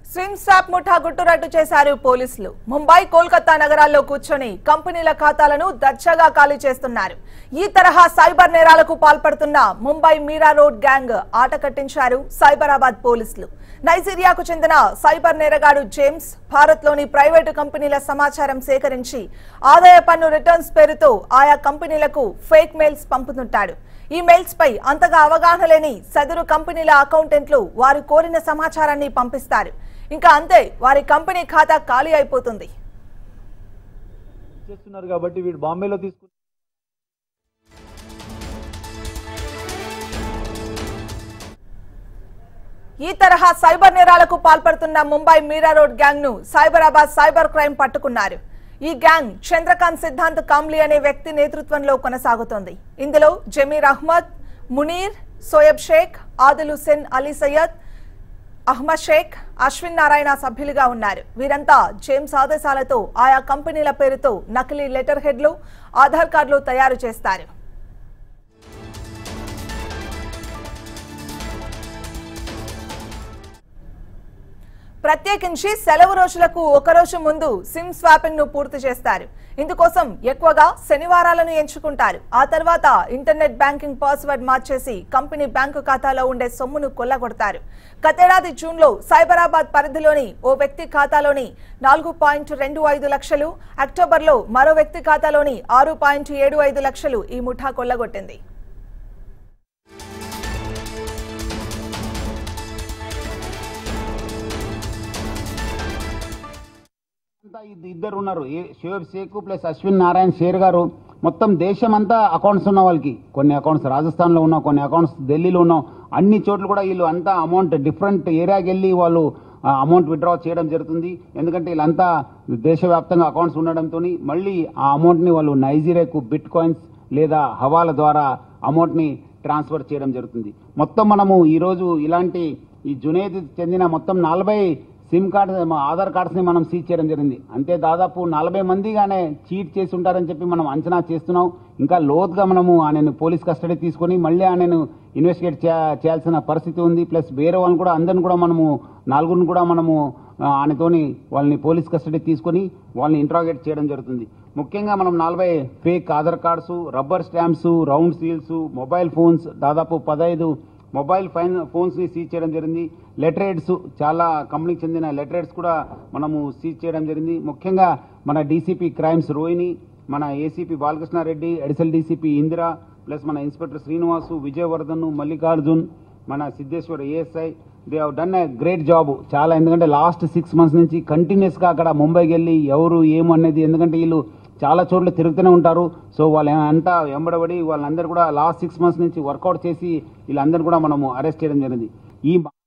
swim swap ముఠా గుట్టురట్టు చేశారు పోలీసులు ముంబై కోల్కతా నగరాల్లో కూర్చొని కంపెనీల ఖాతాలను దర్జాగా ఖాళీ చేస్తున్నారు ఈ తరహా సైబర్ నేరాలకు పాల్పడుతున్న ముంబై మీరా రోడ్ గ్యాంగ్ ఆట కట్టించారు సైబరాబాద్ పోలీసులు నైజీరియాకు చెందిన సైబర్ నేరగాడు జేమ్స్ భారత్లోని ప్రైవేటు కంపెనీల సమాచారం సేకరించి ఆదాయ పన్ను రిటర్న్స్ పేరుతో ఆయా కంపెనీలకు ఫేక్ మెయిల్స్ పంపుతుంటాడు ఈ మెయిల్స్ పై అంతగా అవగాహన లేని సదరు కంపెనీల అకౌంటెంట్లు వారు కోరిన సమాచారాన్ని పంపిస్తారు ఇంకా అంతే వారి కంపెనీ ఖాతా ఖాళీ అయిపోతుంది చేస్తున్నారు కాబట్టి వీడు బాంబేలో తీసుకుని ఈ తరహా సైబర్ నేరాలకు పాల్పడుతున్న ముంబై మీరా రోడ్ గ్యాంగ్ ను సైబరాబాద్ సైబర్ క్రైమ్ పట్టుకున్నారు ఈ గ్యాంగ్ చంద్రకాంత్ సిద్ధాంత్ కామ్లీ అనే వ్యక్తి నేతృత్వంలో కొనసాగుతోంది ఇందులో జమీర్ అహ్మద్ మునీర్ సోయబ్ షేక్ ఆదిల్ హుసేన్ అలీ సయ్యద్ అహ్మద్ షేక్ అశ్విన్ నారాయణ సభ్యులుగా ఉన్నారు వీరంతా జేమ్స్ ఆదేశాలతో ఆయా కంపెనీల పేరుతో నకిలీ లెటర్ హెడ్లు ఆధార్ కార్డులు తయారు చేస్తారు ప్రత్యేకించి సెలవు రోజులకు ఒక రోజు ముందు సిమ్ స్వాపింగ్ ను పూర్తి చేస్తారు ఇందుకోసం ఎక్కువగా శనివారాలను ఎంచుకుంటారు ఆ తర్వాత ఇంటర్నెట్ బ్యాంకింగ్ పాస్వర్డ్ మార్చేసి కంపెనీ బ్యాంకు ఖాతాలో ఉండే సొమ్మును కొల్లగొడతారు గతేడాది జూన్ లో సైబరాబాద్ పరిధిలోని ఓ వ్యక్తి ఖాతాలోని నాలుగు పాయింట్ రెండు ఐదు లక్షలు అక్టోబర్ లో మరో వ్యక్తి ఖాతాలోని ఆరు పాయింట్ ఏడు ఐదు లక్షలు ఈ ముఠా కొల్లగొట్టింది అంతా ఇద్ద- ఇద్దరు ఉన్నారు ఏ- షోయబ్ షేక్ ప్లస్ అశ్విన్ నారాయణ షేర్ గారు మొత్తం దేశం అంతా అకౌంట్స్ ఉన్న వాళ్ళకి కొన్ని అకౌంట్స్ రాజస్థాన్లో ఉన్నాం కొన్ని అకౌంట్స్ ఢిల్లీలో ఉన్నాం అన్ని చోట్ల కూడా వీళ్ళు అంతా అమౌంట్ డిఫరెంట్ ఏరియాకి వెళ్ళి వాళ్ళు అమౌంట్ విత్డ్రా చేయడం జరుగుతుంది ఎందుకంటే వీళ్ళంతా దేశవ్యాప్తంగా అకౌంట్స్ ఉండడంతో మళ్ళీ ఆ అమౌంట్ని వాళ్ళు నైజీరియాకు బిట్ కాయిన్స్ లేదా హవాల ద్వారా అమౌంట్ని ట్రాన్స్ఫర్ చేయడం జరుగుతుంది మొత్తం మనము ఈరోజు ఇలాంటి ఈ జునేద్ చెందిన మొత్తం నలభై సిమ్ కార్డ్ మా ఆధార్ కార్డ్స్ ని మనం సీజ్ చేయడం జరిగింది అంతే దాదాపు నలభై మందిగానే చీట్ చేసి ఉంటారని చెప్పి మనం అంచనా చేస్తున్నాం ఇంకా లోతుగా మనము ఆయనను పోలీస్ కస్టడీ తీసుకొని మళ్ళీ ఆయనను ఇన్వెస్టిగేట్ చేయ- చేయాల్సిన పరిస్థితి ఉంది ప్లస్ వేరే వాళ్ళని కూడా అందరిని కూడా మనము నలుగురిని కూడా మనము ఆ, ఆయనతోని వాళ్ళని పోలీస్ కస్టడీ తీసుకొని వాళ్ళని ఇంట్రాగేట్ చేయడం జరుగుతుంది ముఖ్యంగా మనం నలభై fake Aadhaar cards rubber stamps round seals mobile phones దాదాపు పదహైదు మొబైల్ ఫైన్ ఫోన్స్ ని సీజ్ చేయడం జరిగింది లెటరేట్స్ చాలా కంపెనీకి చెందిన లెటరేట్స్ కూడా మనము సీజ్ చేయడం జరిగింది ముఖ్యంగా మన డీసీపీ క్రైమ్స్ రోహిణి మన ACP Balakrishna Reddy additional DCP Indira plus మన ఇన్స్పెక్టర్ శ్రీనివాసు విజయవర్ధన్ మల్లికార్జున్ మన Siddheshwar ASI they have done a great job చాలా ఎందుకంటే లాస్ట్ సిక్స్ మంత్స్ నుంచి కంటిన్యూస్ గా అక్కడ ముంబైకి వెళ్ళి ఎవరు ఏము అనేది ఎందుకంటే వీళ్ళు చాలా చోట్ల తిరుగుతూనే ఉంటారు సో వాళ్ళు అంతా వెంబడబడి వాళ్ళందరూ కూడా లాస్ట్ సిక్స్ మంత్స్ నుంచి వర్కౌట్ చేసి వీళ్ళందరూ కూడా మనము అరెస్ట్ చేయడం జరిగింది ఈ